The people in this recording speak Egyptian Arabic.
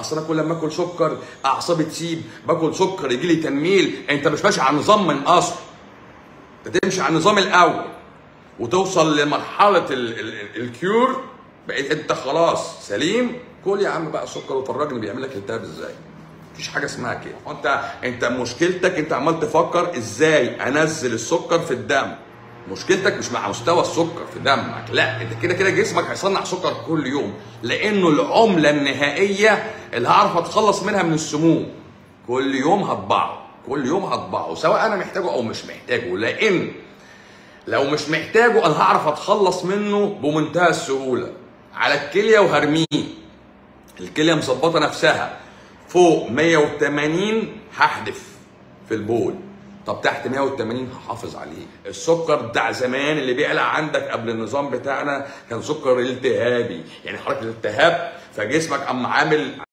اصل انا كل لما اكل سكر اعصابي تسيب باكل سكر يجي لي تنميل انت مش ماشي على نظام من اصل انت تمشي على النظام الاول وتوصل لمرحله ال- ال- ال- الكيور بقيت انت خلاص سليم كل يا عم بقى سكر وفرجني بيعمل لك التهاب ازاي مفيش حاجه اسمها كده انت انت مشكلتك انت عمال تفكر ازاي انزل السكر في الدم مشكلتك مش مع مستوى السكر في دمك لا انت كده كده جسمك هيصنع سكر كل يوم لانه العمله النهائيه اللي هعرف اتخلص منها من السموم كل يوم هطبعه كل يوم هطبعه سواء انا محتاجه او مش محتاجه لان لو مش محتاجه انا هعرف اتخلص منه بمنتهى السهوله على الكليه وهرميه الكليه مظبطه نفسها فوق 180 هحدف في البول طب تحت 180 هحافظ عليه السكر بتاع زمان اللي بيعلى عندك قبل النظام بتاعنا كان سكر التهابي يعني حركه الالتهاب فجسمك قام عامل